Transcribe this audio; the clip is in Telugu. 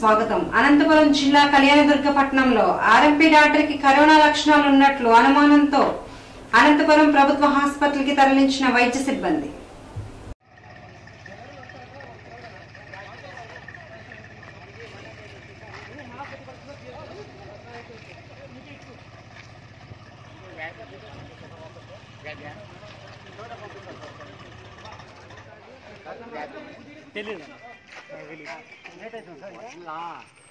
స్వాగతం అనంతపురం జిల్లా కళ్యాణదుర్గ పట్టణంలో ఆర్ఎంపీ డాక్టర్ కి కరోనా లక్షణాలు ఉన్నట్లు అనుమానంతో అనంతపురం ప్రభుత్వ హాస్పిటల్ కి తరలించిన వైద్య సిబ్బంది తెలియదు